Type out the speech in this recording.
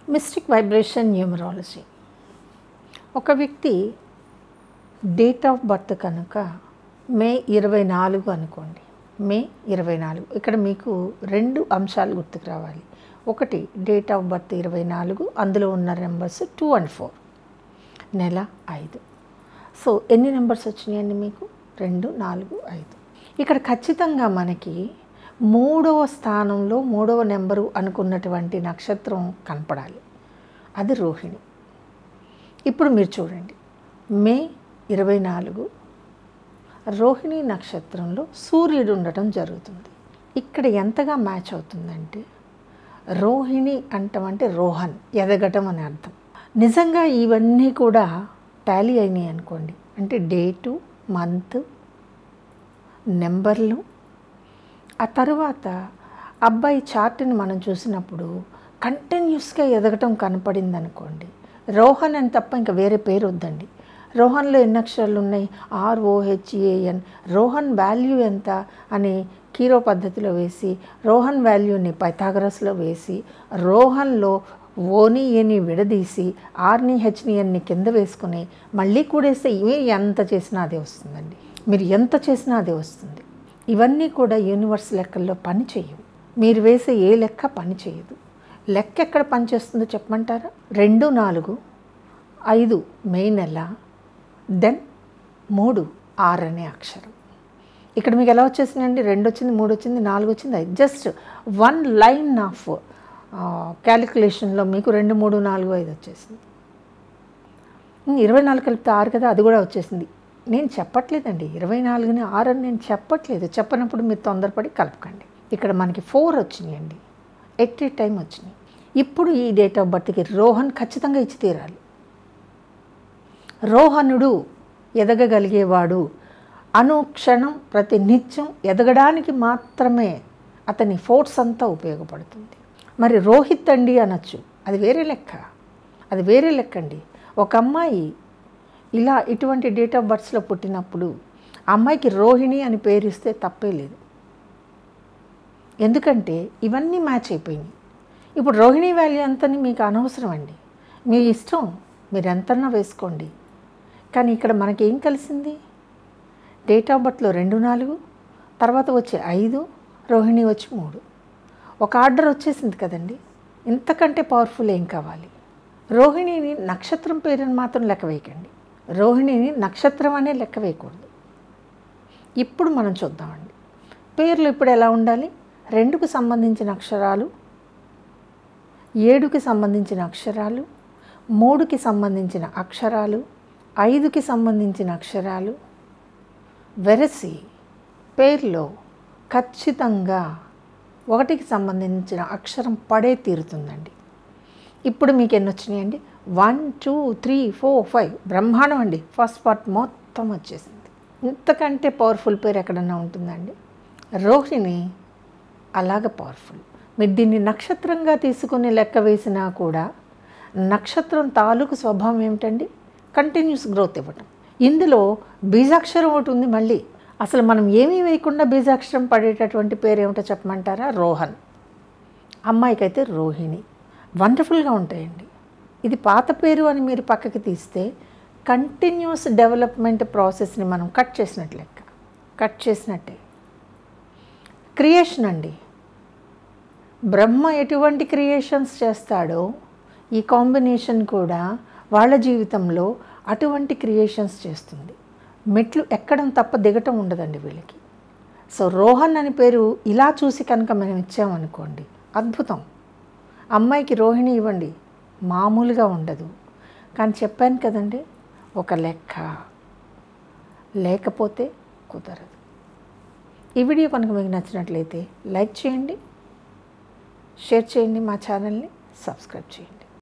mystic vibration numerology ఒక వ్యక్తి date of birth కనుక మే ఇరవై నాలుగు అనుకోండి మే ఇరవై నాలుగు ఇక్కడ మీకు రెండు అంశాలు గుర్తుకు రావాలి ఒకటి డేట్ ఆఫ్ బర్త్ ఇరవై నాలుగు అందులో ఉన్న నెంబర్స్ టూ అండ్ ఫోర్ నెల ఐదు సో ఎన్ని నెంబర్స్ వచ్చినాయండి మీకు రెండు నాలుగు ఐదు ఇక్కడ ఖచ్చితంగా మనకి మూడవ స్థానంలో మూడవ నెంబరు అనుకున్నటువంటి నక్షత్రం కనపడాలి అది రోహిణి ఇప్పుడు మీరు చూడండి మే ఇరవై నాలుగు రోహిణి నక్షత్రంలో సూర్యుడు ఉండటం జరుగుతుంది ఇక్కడ ఎంతగా మ్యాచ్ అవుతుందంటే రోహిణి అంటాం అంటే రోహన్ ఎదగటం అని అర్థం నిజంగా ఇవన్నీ కూడా టాలీ అయినాయి అనుకోండి అంటే డేటు మంత్ నెంబర్లు ఆ తర్వాత అబ్బాయి చార్ట్ని మనం చూసినప్పుడు కంటిన్యూస్గా ఎదగటం కనపడింది అనుకోండి రోహన్ అని తప్ప ఇంకా వేరే పేరు వద్దండి రోహన్లో ఎన్ని అక్షరాలు ఉన్నాయి ఆర్ఓహెచ్ఏఎన్ రోహన్ వాల్యూ ఎంత అని కీరో పద్ధతిలో వేసి రోహన్ వాల్యూని పైథాగరస్లో వేసి రోహన్లో ఓని ఎని విడదీసి ఆర్ని హెచ్ని ఎన్ని కింద వేసుకుని మళ్ళీ కూడేస్తే ఇవి ఎంత చేసినా అదే వస్తుందండి మీరు ఎంత చేసినా అదే వస్తుంది ఇవన్నీ కూడా యూనివర్స్ లెక్కల్లో పని చేయవు మీరు వేసే ఏ లెక్క పని చేయదు లెక్క ఎక్కడ పనిచేస్తుందో చెప్పమంటారా రెండు నాలుగు ఐదు మే నెల దెన్ మూడు ఆరు అనే అక్షరం ఇక్కడ మీకు ఎలా వచ్చేసిందండి రెండు వచ్చింది మూడు వచ్చింది నాలుగు వచ్చింది ఐదు జస్ట్ వన్ లైన్ ఆఫ్ క్యాలిక్యులేషన్లో మీకు రెండు మూడు నాలుగు ఐదు వచ్చేసింది ఇరవై నాలుగు కలిపితే ఆరు కదా అది కూడా వచ్చేసింది నేను చెప్పట్లేదండి ఇరవై నాలుగుని ఆరు అని నేను చెప్పట్లేదు చెప్పనప్పుడు మీరు తొందరపడి కలపకండి ఇక్కడ మనకి ఫోర్ వచ్చినాయండి ఎట్ ఏ టైం వచ్చినాయి ఇప్పుడు ఈ డేట్ ఆఫ్ బర్త్కి రోహన్ ఖచ్చితంగా ఇచ్చి తీరాలి రోహనుడు ఎదగగలిగేవాడు అనుక్షణం ప్రతి నిత్యం ఎదగడానికి మాత్రమే అతని ఫోర్స్ అంతా ఉపయోగపడుతుంది మరి రోహిత్ అండి అనొచ్చు అది వేరే లెక్క అది వేరే లెక్క అండి ఒక అమ్మాయి ఇలా ఇటువంటి డేట్ ఆఫ్ బర్త్స్లో పుట్టినప్పుడు ఆ అమ్మాయికి రోహిణి అని పేరిస్తే తప్పే లేదు ఎందుకంటే ఇవన్నీ మ్యాచ్ అయిపోయినాయి ఇప్పుడు రోహిణి వాల్యూ ఎంతని మీకు అనవసరం అండి మీ ఇష్టం మీరు ఎంతన్నా వేసుకోండి కానీ ఇక్కడ మనకి ఏం కలిసింది డేట్ ఆఫ్ బర్త్లో రెండు నాలుగు తర్వాత వచ్చే ఐదు రోహిణి వచ్చి మూడు ఒక ఆర్డర్ వచ్చేసింది కదండి ఇంతకంటే పవర్ఫుల్ ఏం కావాలి రోహిణిని నక్షత్రం పేరుని మాత్రం లెక్క వేయకండి రోహిణిని నక్షత్రం అనే లెక్క వేయకూడదు ఇప్పుడు మనం చూద్దామండి పేర్లు ఇప్పుడు ఎలా ఉండాలి రెండుకు సంబంధించిన అక్షరాలు ఏడుకి సంబంధించిన అక్షరాలు మూడుకి సంబంధించిన అక్షరాలు ఐదుకి సంబంధించిన అక్షరాలు వెరసి పేర్లో ఖచ్చితంగా ఒకటికి సంబంధించిన అక్షరం పడే తీరుతుందండి ఇప్పుడు మీకు ఎన్ని వచ్చినాయండి one two three four five బ్రహ్మాండం అండి ఫస్ట్ పార్ట్ మొత్తం వచ్చేసింది ఇంతకంటే పవర్ఫుల్ పేరు ఎక్కడన్నా ఉంటుందండి రోహిణి అలాగ పవర్ఫుల్ మీరు దీన్ని నక్షత్రంగా తీసుకుని లెక్క వేసినా కూడా నక్షత్రం తాలూకు స్వభావం ఏమిటండి కంటిన్యూస్ గ్రోత్ ఇవ్వటం ఇందులో బీజాక్షరం ఒకటి ఉంది మళ్ళీ అసలు మనం ఏమీ వేయకుండా బీజాక్షరం పడేటటువంటి పేరు ఏమిటో చెప్పమంటారా రోహన్ అమ్మాయికైతే రోహిణి వండర్ఫుల్గా ఉంటాయండి ఇది పాత పేరు అని మీరు పక్కకి తీస్తే కంటిన్యూస్ డెవలప్మెంట్ ప్రాసెస్ని మనం కట్ చేసినట్టు లెక్క కట్ చేసినట్టే క్రియేషన్ అండి బ్రహ్మ ఎటువంటి క్రియేషన్స్ చేస్తాడో ఈ కాంబినేషన్ కూడా వాళ్ళ జీవితంలో అటువంటి క్రియేషన్స్ చేస్తుంది మెట్లు ఎక్కడం తప్ప దిగటం ఉండదండి వీళ్ళకి సో రోహన్ అని పేరు ఇలా చూసి కనుక మనం ఇచ్చామనుకోండి అద్భుతం అమ్మాయికి రోహిణి ఇవ్వండి మామూలుగా ఉండదు కానీ చెప్పాను కదండి ఒక లెక్క లేకపోతే కుదరదు ఈ వీడియో కనుక మీకు నచ్చినట్లయితే లైక్ చేయండి షేర్ చేయండి మా ఛానల్ని సబ్స్క్రైబ్ చేయండి